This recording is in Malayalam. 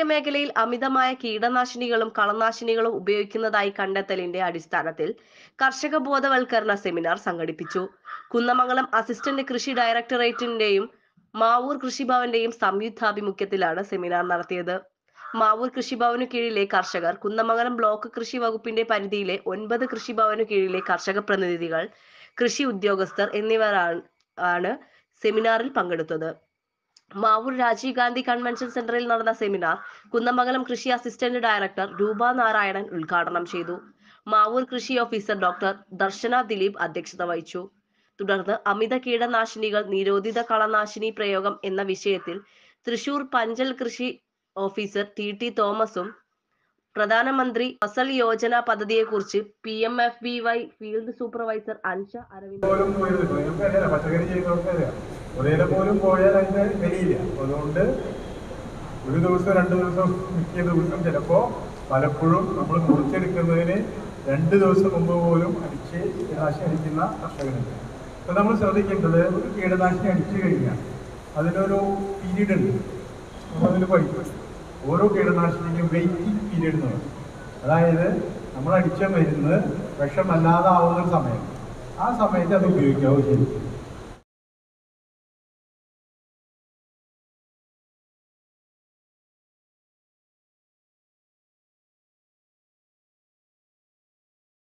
കാർഷിക മേഖലയിൽ അമിതമായ കീടനാശിനികളും കളനാശിനികളും ഉപയോഗിക്കുന്നതായി കണ്ടെത്തലിന്റെ അടിസ്ഥാനത്തിൽ കർഷക ബോധവൽക്കരണ സെമിനാർ സംഘടിപ്പിച്ചു കുന്നമംഗലം അസിസ്റ്റന്റ് കൃഷി ഡയറക്ടറേറ്റിന്റെയും മാവൂർ കൃഷിഭവന്റെയും സംയുക്താഭിമുഖ്യത്തിലാണ് സെമിനാർ നടത്തിയത് മാവൂർ കൃഷിഭവനു കീഴിലെ കർഷകർ കുന്നമംഗലം ബ്ലോക്ക് കൃഷി വകുപ്പിന്റെ പരിധിയിലെ ഒൻപത് കൃഷിഭവനു കീഴിലെ കർഷക പ്രതിനിധികൾ കൃഷി ഉദ്യോഗസ്ഥർ എന്നിവരാണ് ആണ് സെമിനാറിൽ പങ്കെടുത്തത് മാവൂർ രാജീവ് ഗാന്ധി കൺവെൻഷൻ സെന്ററിൽ നടന്ന സെമിനാർ കുന്നമംഗലം കൃഷി അസിസ്റ്റന്റ് ഡയറക്ടർ രൂപ നാരായണൻ ഉദ്ഘാടനം ചെയ്തു മാവൂർ കൃഷി ഓഫീസർ ഡോക്ടർ ദർശന ദിലീപ് അധ്യക്ഷത വഹിച്ചു തുടർന്ന് അമിത കീടനാശിനികൾ നിരോധിത കളനാശിനി പ്രയോഗം എന്ന വിഷയത്തിൽ തൃശൂർ പഞ്ചൽ കൃഷി ഓഫീസർ ടി ടി തോമസും പ്രധാനമന്ത്രി ഫസൽ യോജന പദ്ധതിയെക്കുറിച്ച് P M F B Y field supervisor Ansha Aravind പോലും പോയത് നമുക്കറിയാം പച്ചക്കറി ചെയ്യുന്നവർക്കറിയാം ഒരേല പോലും പോയാൽ അതിന്റെ വിലയില്ല അതുകൊണ്ട് ഒരു ദിവസം രണ്ട് ദിവസം മിക്ക ദിവസം ചിലപ്പോ പലപ്പോഴും നമ്മൾ മുറിച്ചെടുക്കുന്നതിന് രണ്ട് ദിവസം മുമ്പ് പോലും അടിച്ച് കീടനാശിനി അടിക്കുന്ന കർഷകരുണ്ട് അപ്പൊ നമ്മൾ ശ്രദ്ധിക്കേണ്ടത് ഒരു കീടനാശിനി അടിച്ചു കഴിഞ്ഞാൽ അതിനൊരു പീരീഡ് ഉണ്ട് നമ്മളതിൽ പഠിക്കും ഓരോ കീടനാശിനിക്കും വെയിറ്റിംഗ് പീരീഡ് എന്ന് പറയും അതായത് നമ്മൾ അടിച്ച മരുന്ന് വിഷമല്ലാതാവുന്ന ഒരു സമയം ആ സമയത്ത് അത് ഉപയോഗിക്കാവൂ ചെയ്യും